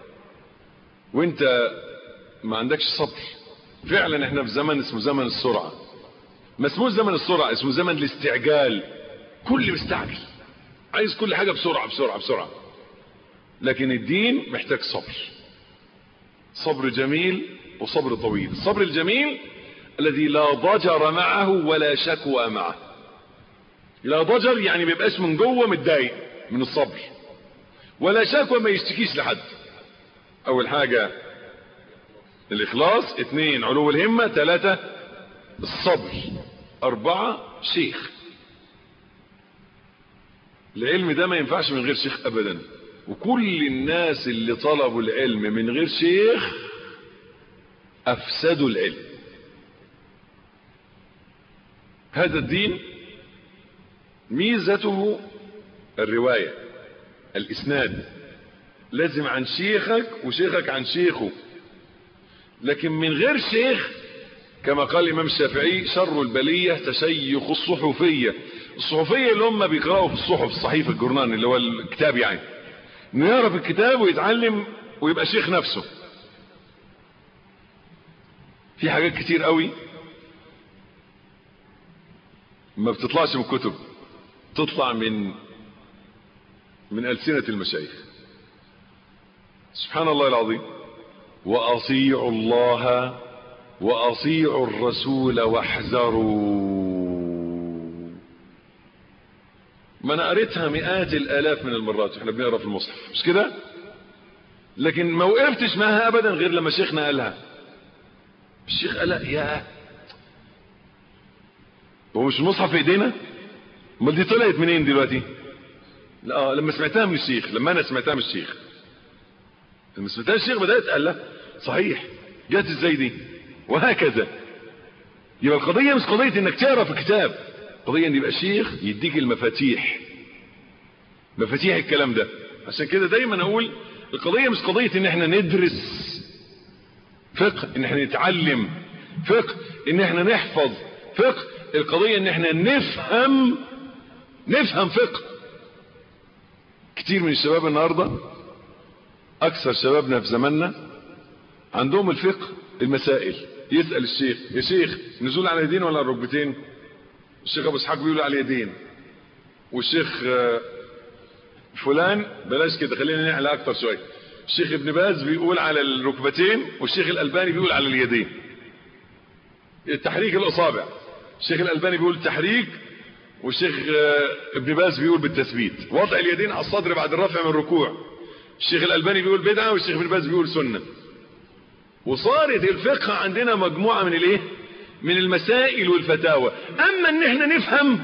وانت ما عندكش صبر فعلا احنا في زمن اسمه زمن السرعة ما اسموش زمن السرعة اسمه زمن الاستعجال كل مستعجل عايز كل حاجة بسرعة بسرعة بسرعة لكن الدين محتاج صبر صبر جميل وصبر طويل الصبر الجميل الذي لا ضجر معه ولا شكوى معه لا ضجر يعني بيبقاش من جوه متضايق من الصبر ولا شكوى ما يشتكيش لحد اول حاجة الاخلاص اثنين علو الهمة ثلاثة الصبر اربعة شيخ العلم ده ما ينفعش من غير شيخ ابدا وكل الناس اللي طلبوا العلم من غير شيخ افسدوا العلم هذا الدين ميزته الرواية الاسناد لازم عن شيخك وشيخك عن شيخه لكن من غير شيخ كما قال الامام الشافعي شر البلية تشيخ الصحفية الصحفية اللي هم بيقرأوا في الصحف الصحيفة الجورنان اللي هو الكتاب يعني انه يقرا في الكتاب ويتعلم ويبقى شيخ نفسه في حاجات كتير قوي ما بتطلعش من كتب تطلع من من ألسنة المشايخ سبحان الله العظيم وأطيعوا الله وأطيعوا الرسول واحذروا ما انا قريتها مئات الالاف من المرات واحنا بنقرا في المصحف مش كده لكن ما وقفتش معاها ابدا غير لما شيخنا قالها الشيخ قال يا هو مش المصحف في ايدينا امال دي طلعت منين دلوقتي لا لما سمعتها من الشيخ لما انا سمعتها من الشيخ لما سمعتها من الشيخ بدات قال لا صحيح جت ازاي دي وهكذا يبقى القضيه مش قضيه انك تقرا في كتاب قضيه ان يبقى شيخ يديك المفاتيح مفاتيح الكلام ده عشان كده دايما اقول القضيه مش قضيه ان احنا ندرس فقه ان احنا نتعلم فقه ان احنا نحفظ فقه القضيه ان احنا نفهم نفهم فقه كتير من الشباب النهارده اكثر شبابنا في زماننا عندهم الفقه المسائل يسال الشيخ يا شيخ نزول على اليدين ولا على الركبتين الشيخ ابو اسحاق بيقول على اليدين والشيخ فلان بلاش كده خلينا نعلى اكتر شويه الشيخ ابن باز بيقول على الركبتين والشيخ الالباني بيقول على اليدين تحريك الاصابع الشيخ الالباني بيقول تحريك والشيخ ابن باز بيقول بالتثبيت وضع اليدين على الصدر بعد الرفع من الركوع الشيخ الالباني بيقول بدعه والشيخ ابن باز بيقول سنه وصارت الفقه عندنا مجموعه من الايه من المسائل والفتاوى اما ان احنا نفهم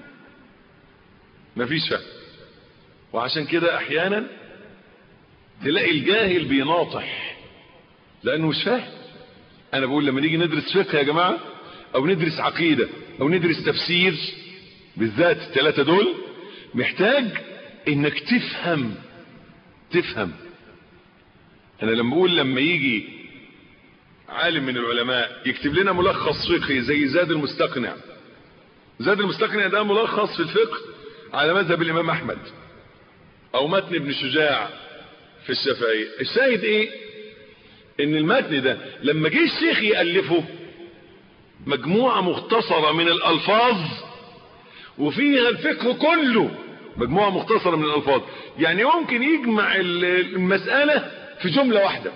مفيش فهم وعشان كده احيانا تلاقي الجاهل بيناطح لانه مش فاهم انا بقول لما نيجي ندرس فقه يا جماعه او ندرس عقيده او ندرس تفسير بالذات الثلاثه دول محتاج انك تفهم تفهم انا لما بقول لما يجي عالم من العلماء يكتب لنا ملخص فقهي زي زاد المستقنع زاد المستقنع ده ملخص في الفقه على مذهب الامام احمد او متن ابن شجاع في الشافعية الشاهد ايه ان المتن ده لما جه الشيخ يألفه مجموعة مختصرة من الألفاظ وفيها الفقه كله مجموعة مختصرة من الألفاظ يعني ممكن يجمع المسألة في جملة واحدة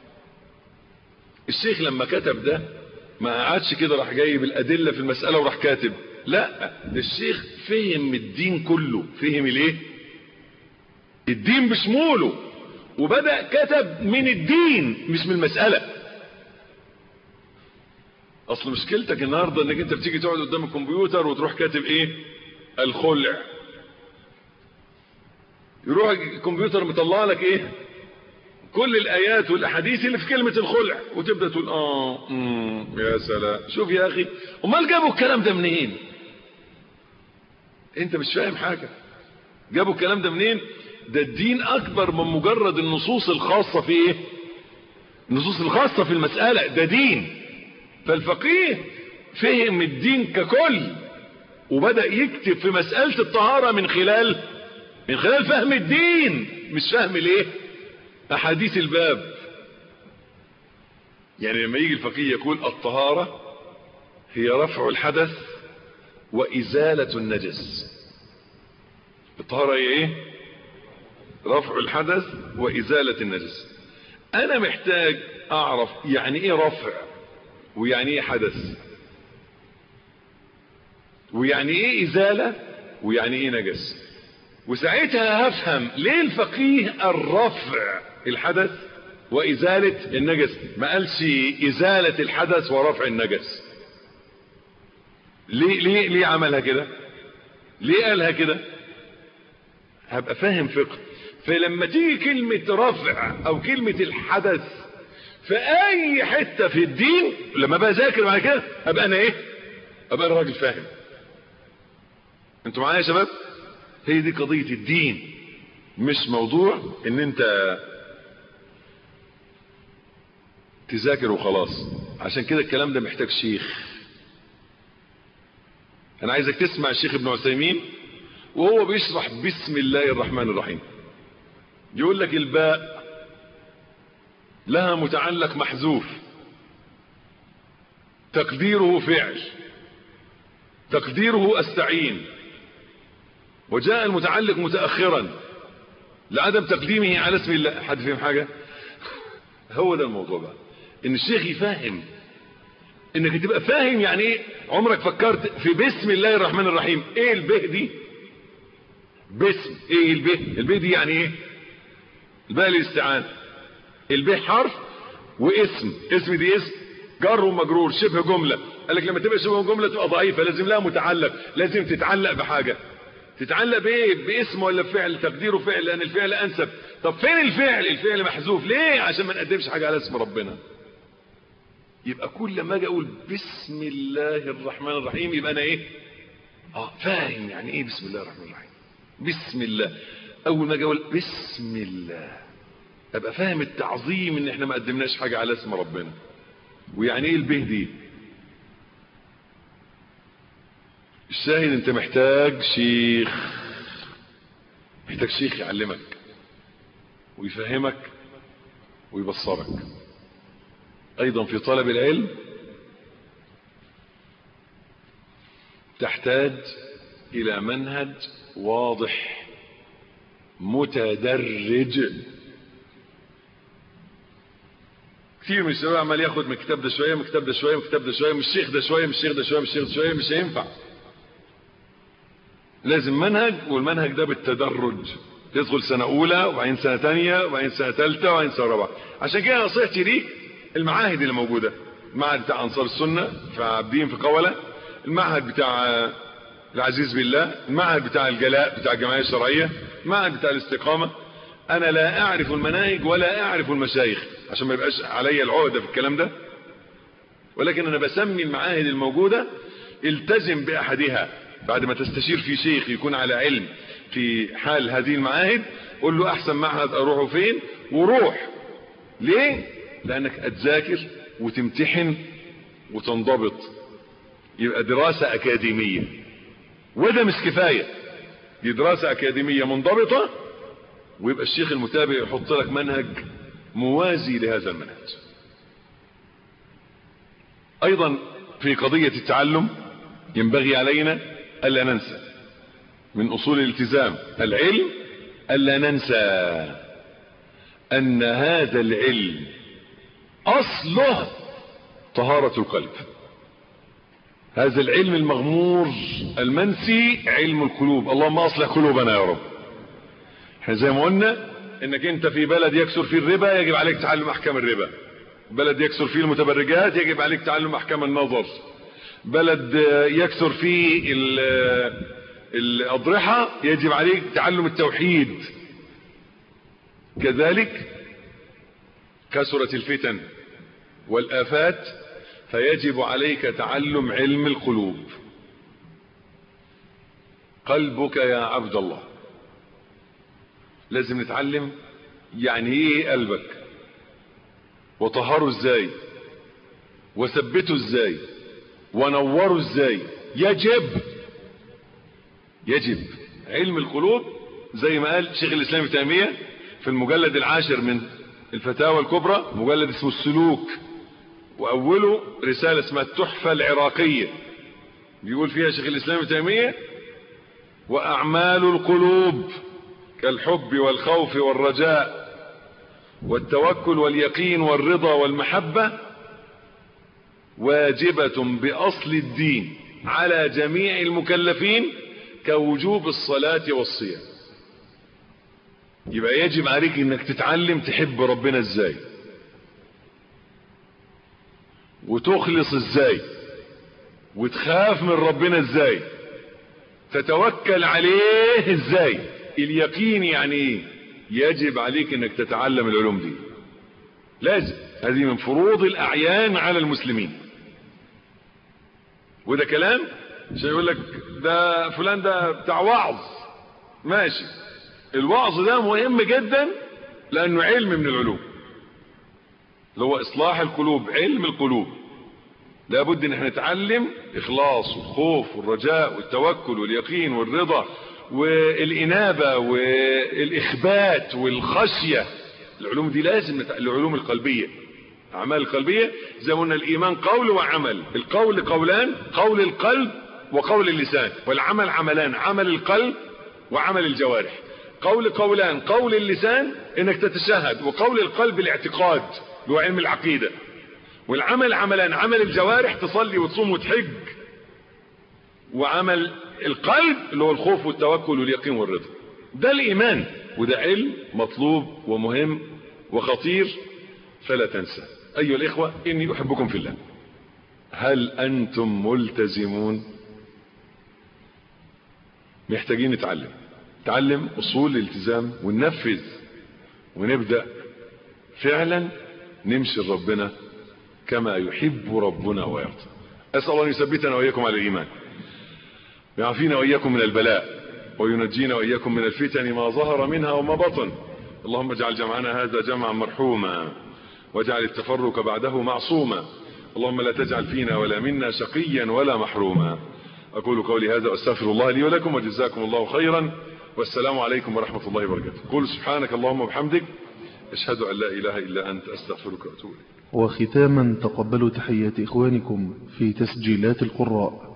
الشيخ لما كتب ده ما قعدش كده راح جايب الأدلة في المسألة وراح كاتب لا ده الشيخ فهم الدين كله فهم الايه الدين بشموله وبدأ كتب من الدين مش من المسألة اصل مشكلتك النهاردة انك انت بتيجي تقعد قدام الكمبيوتر وتروح كاتب ايه الخلع يروح الكمبيوتر مطلع لك ايه كل الايات والاحاديث اللي في كلمة الخلع وتبدأ تقول اه مم يا سلام شوف يا اخي امال جابوا الكلام ده منين انت مش فاهم حاجة جابوا الكلام ده منين ده الدين اكبر من مجرد النصوص الخاصة في ايه النصوص الخاصة في المسألة ده دين فالفقيه فهم الدين ككل وبدأ يكتب في مسألة الطهارة من خلال من خلال فهم الدين مش فهم الايه احاديث الباب يعني لما يجي الفقيه يقول الطهارة هي رفع الحدث وازالة النجس الطهارة هي ايه رفع الحدث وازالة النجس انا محتاج اعرف يعني ايه رفع ويعني ايه حدث ويعني ايه ازالة ويعني ايه نجس وساعتها هفهم ليه الفقيه الرفع الحدث وازالة النجس ما قالش ازالة الحدث ورفع النجس ليه ليه ليه عملها كده ليه قالها كده هبقى فاهم فقه فلما تيجي كلمة رفع او كلمة الحدث في اي حتة في الدين لما بذاكر بعد كده ابقى انا ايه ابقى انا راجل فاهم انتوا معايا يا شباب هي دي قضية الدين مش موضوع ان انت تذاكر وخلاص عشان كده الكلام ده محتاج شيخ انا عايزك تسمع الشيخ ابن عثيمين وهو بيشرح بسم الله الرحمن الرحيم يقول لك الباء لها متعلق محذوف تقديره فعل تقديره استعين وجاء المتعلق متأخرا لعدم تقديمه على اسم الله حد فهم حاجة هو ده الموضوع بقى ان الشيخ يفهم انك تبقى فاهم يعني ايه عمرك فكرت في بسم الله الرحمن الرحيم ايه البه دي باسم ايه البه البه دي يعني ايه الباء الاستعان البه حرف واسم اسم دي اسم جر ومجرور شبه جملة قال لك لما تبقى شبه جملة تبقى ضعيفة لازم لها متعلق لازم تتعلق بحاجة تتعلق بايه باسم ولا بفعل تقديره فعل لان الفعل انسب طب فين الفعل الفعل محذوف ليه عشان ما نقدمش حاجة على اسم ربنا يبقى كل ما اجي اقول بسم الله الرحمن الرحيم يبقى انا ايه اه فاهم يعني ايه بسم الله الرحمن الرحيم بسم الله اول ما اجي اقول بسم الله ابقى فاهم التعظيم ان احنا ما قدمناش حاجة على اسم ربنا ويعني ايه البه دي الشاهد انت محتاج شيخ محتاج شيخ يعلمك ويفهمك ويبصرك ايضا في طلب العلم تحتاج الى منهج واضح متدرج كتير من الشباب عمال ياخد من الكتاب ده شويه من الكتاب ده شويه من الكتاب ده شويه من الشيخ ده شويه من الشيخ ده شويه من الشيخ ده شويه مش هينفع لازم منهج والمنهج ده بالتدرج تدخل سنة أولى وبعدين سنة تانية وبعدين سنة تالتة وبعدين سنة رابعة عشان كده نصيحتي ليك المعاهد اللي موجودة المعهد بتاع أنصار السنة في عابدين في قولة المعهد بتاع العزيز بالله المعهد بتاع الجلاء بتاع الجمعية الشرعية المعهد بتاع الاستقامة أنا لا أعرف المناهج ولا أعرف المشايخ عشان ما يبقاش عليا العهدة في الكلام ده ولكن أنا بسمي المعاهد الموجودة التزم بأحدها بعد ما تستشير في شيخ يكون على علم في حال هذه المعاهد قول له احسن معهد اروحه فين وروح ليه لانك هتذاكر وتمتحن وتنضبط يبقى دراسة اكاديمية وده مش كفاية دي دراسة اكاديمية منضبطة ويبقى الشيخ المتابع يحط لك منهج موازي لهذا المنهج ايضا في قضية التعلم ينبغي علينا الا ننسى من اصول الالتزام العلم الا ننسى ان هذا العلم اصله طهارة القلب هذا العلم المغمور المنسي علم القلوب اللهم اصلح قلوبنا يا رب احنا زي ما قلنا انك انت في بلد يكثر فيه الربا يجب عليك تعلم احكام الربا بلد يكثر فيه المتبرجات يجب عليك تعلم احكام النظر بلد يكثر فيه الاضرحة يجب عليك تعلم التوحيد كذلك كثرت الفتن والآفات فيجب عليك تعلم علم القلوب قلبك يا عبد الله لازم نتعلم يعني ايه قلبك وطهره ازاي وثبته ازاي ونوره ازاي يجب يجب علم القلوب زي ما قال شيخ الاسلام ابن تيميه في المجلد العاشر من الفتاوى الكبرى مجلد اسمه السلوك واوله رسالة اسمها التحفة العراقية بيقول فيها شيخ الاسلام ابن تيمية واعمال القلوب كالحب والخوف والرجاء والتوكل واليقين والرضا والمحبة واجبة باصل الدين على جميع المكلفين كوجوب الصلاة والصيام يبقى يجب عليك انك تتعلم تحب ربنا ازاي وتخلص ازاي وتخاف من ربنا ازاي تتوكل عليه ازاي اليقين يعني ايه يجب عليك انك تتعلم العلوم دي لازم هذه من فروض الاعيان على المسلمين وده كلام مش يقول لك ده فلان ده بتاع وعظ ماشي الوعظ ده مهم جدا لانه علم من العلوم اللي هو اصلاح القلوب علم القلوب لابد ان احنا نتعلم اخلاص والخوف والرجاء والتوكل واليقين والرضا والانابه والاخبات والخشيه العلوم دي لازم نتع... العلوم القلبيه اعمال القلبيه زي ما قلنا الايمان قول وعمل القول قولان قول القلب وقول اللسان والعمل عملان عمل القلب وعمل الجوارح قول قولان قول اللسان انك تتشهد وقول القلب الاعتقاد اللي هو علم العقيدة والعمل عملان عمل الجوارح تصلي وتصوم وتحج وعمل القلب اللي هو الخوف والتوكل واليقين والرضا ده الايمان وده علم مطلوب ومهم وخطير فلا تنسى ايها الاخوة اني احبكم في الله هل انتم ملتزمون محتاجين نتعلم نتعلم اصول الالتزام وننفذ ونبدأ فعلا نمشي لربنا كما يحب ربنا ويرضى اسال الله ان يثبتنا واياكم على الايمان ويعافينا واياكم من البلاء وينجينا واياكم من الفتن ما ظهر منها وما بطن اللهم اجعل جمعنا هذا جمعا مرحوما واجعل التفرق بعده معصوما اللهم لا تجعل فينا ولا منا شقيا ولا محروما اقول قولي هذا واستغفر الله لي ولكم وجزاكم الله خيرا والسلام عليكم ورحمة الله وبركاته قل سبحانك اللهم وبحمدك اشهد ان لا اله الا انت استغفرك واتوب اليك وختاما تقبلوا تحيات إخوانكم في تسجيلات القراء